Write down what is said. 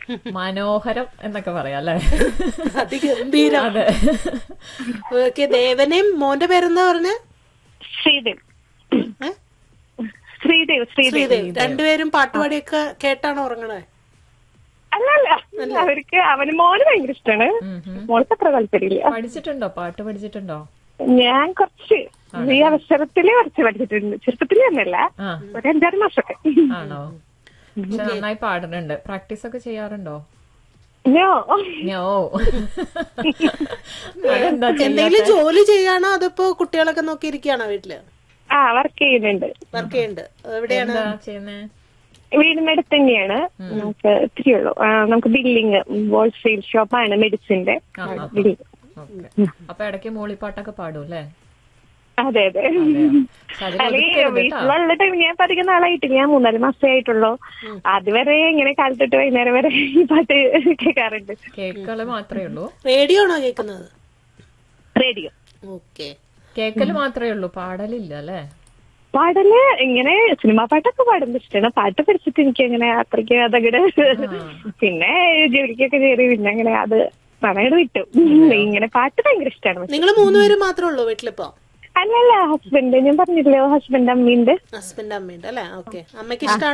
മനോഹരം എന്നൊക്കെ പറയാം അല്ലേ അതിഗംഭീരം അതെ ഓക്കെ ദേവനെയും മോന്റെ പേരെന്താ പറഞ്ഞ ശ്രീദേവ് ശ്രീദേവ് ശ്രീദേവ് ശ്രീദേവ് രണ്ടുപേരും പാട്ടുപാടിയൊക്കെ കേട്ടാണ് ഉറങ്ങണേ അല്ല അല്ല അവർക്ക് അവന് മോന് ഭയങ്കര ഇഷ്ടമാണ് മോൾക്ക് അത്ര താല്പര്യമില്ല പഠിച്ചിട്ടുണ്ടോ പാട്ട് പഠിച്ചിട്ടുണ്ടോ ഞാൻ കുറച്ച് ഈ അവസരത്തില് കുറച്ച് പഠിച്ചിട്ടുണ്ട് ചെറുപ്പത്തില് തന്നെയല്ല ആ ഒരു അഞ്ചാറ് മാസമൊക്കെ ആണോ പക്ഷെ നന്നായി പാടുന്നുണ്ട് പ്രാക്ടീസ് ഒക്കെ ചെയ്യാറുണ്ടോ നോ ഞോ അതെന്താ എന്തെങ്കിലും ജോലി ചെയ്യാണോ അതിപ്പോ കുട്ടികളൊക്കെ നോക്കിയിരിക്കുകയാണോ വീട്ടില് ആ വർക്ക് ചെയ്യുന്നുണ്ട് വർക്ക് ചെയ്യുന്നുണ്ട് എവിടെയാണ് എന്താ ചെയ്യുന്നേ വീടിനടുത്ത് തന്നെയാണ് നമുക്ക് ഇത്തിരി ഉള്ളൂ ആ, നമുക്ക് ബില്ലിങ് ഹോൾസെയിൽ ഷോപ്പാണ് മെഡിസിന്റെ ബില്ലിങ് ഓക്കെ അപ്പൊ ഇടയ്ക്ക് മൂളിപ്പാട്ടൊക്കെ പാടും അല്ലേ അതെ അതെ പക്ഷെ അതിൽ അല്ലെ ഒതുക്കരുത് കേട്ടോ വീട്ടിലുള്ള ടൈം ഞാൻ പതിക്കുന്ന ആളായിട്ട് ഞാൻ മൂന്നാല് മാസമേ ആയിട്ടുള്ളൂ അതുവരെ ഇങ്ങനെ കാലത്തൊട്ട് വൈകുന്നേരം വരെ ഈ പാട്ട് കേൾക്കാറുണ്ട് കേക്കല് മാത്രമേ ഉള്ളൂ റേഡിയോ ആണോ കേൾക്കുന്നത് റേഡിയോ ഓക്കെ കേക്കല് മാത്രമേ ഉള്ളൂ പാടലില്ല അല്ലേ പാടല് ഇങ്ങനെ സിനിമാ പാട്ടൊക്കെ പാടുന്നത് ഇഷ്ടമാണ് പാട്ട് പഠിച്ചിട്ട് എനിക്ക് അങ്ങനെ അത്രയ്ക്ക് അതങ്ങട് പിന്നെ ജോലിക്കൊക്കെ കയറി പിന്നെ അങ്ങനെ അത് സമയം വിട്ടു ഇങ്ങനെ പാട്ട് ഭയങ്കര ഇഷ്ടമാണ് നിങ്ങൾ മൂന്നുപേരും മാത്രമേ ഉള്ളൂ വീട്ടിലിപ്പോ അല്ലല്ല ഹസ്ബൻഡ് ഞാൻ പറഞ്ഞില്ലല്ലോ ഹസ്ബൻഡ് അമ്മയുണ്ട് ഹസ്ബൻഡ് അമ്മയുണ്ട് അല്ലേ ഓക്കെ അമ്മയ്ക്ക് ഇഷ്ടമാണ്